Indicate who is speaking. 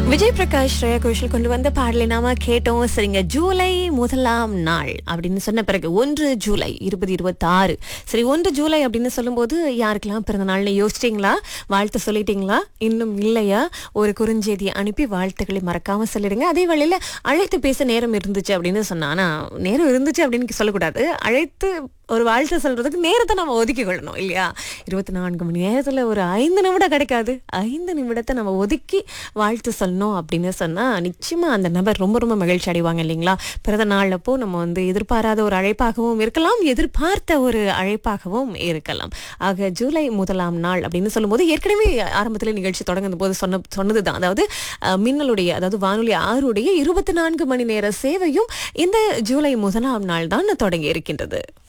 Speaker 1: விஜய் பிரகாஷ் ஸ்ரேயா கோஷல் கொண்டு வந்த பாடலை நாம கேட்டோம் சரிங்க ஜூலை முதலாம் நாள் அப்படின்னு சொன்ன பிறகு ஒன்று ஜூலை இருபது இருபத்தி ஆறு சரி ஒன்று ஜூலை அப்படின்னு சொல்லும்போது யாருக்கெல்லாம் பிறந்த நாள்னு யோசிச்சிங்களா வாழ்த்து சொல்லிட்டீங்களா இன்னும் இல்லையா ஒரு குறுஞ்செய்தி அனுப்பி வாழ்த்துக்களை மறக்காம சொல்லிடுங்க அதே வேளையில அழைத்து பேச நேரம் இருந்துச்சு அப்படின்னு சொன்னா ஆனா நேரம் இருந்துச்சு அப்படின்னு சொல்லக்கூடாது அழைத்து ஒரு வாழ்த்து சொல்றதுக்கு நேரத்தை நம்ம ஒதுக்கி கொள்ளணும் இல்லையா இருபத்தி நான்கு மணி நேரத்துல ஒரு ஐந்து நிமிடம் கிடைக்காது ஐந்து நிமிடத்தை நம்ம ஒதுக்கி வாழ்த்து சொல்லணும் அப்படின்னு சொன்னா நிச்சயமா அந்த நபர் ரொம்ப ரொம்ப மகிழ்ச்சி அடைவாங்க இல்லைங்களா பிறந்த நாள் அப்போ நம்ம வந்து எதிர்பாராத ஒரு அழைப்பாகவும் இருக்கலாம் எதிர்பார்த்த ஒரு அழைப்பாகவும் இருக்கலாம் ஆக ஜூலை முதலாம் நாள் அப்படின்னு சொல்லும்போது ஏற்கனவே ஆரம்பத்தில் நிகழ்ச்சி தொடங்கும் போது சொன்ன சொன்னதுதான் அதாவது அஹ், மின்னலுடைய அதாவது வானொலி ஆறுடைய இருபத்தி நான்கு மணி நேர சேவையும் இந்த ஜூலை முதலாம் நாள் தான் தொடங்கி இருக்கின்றது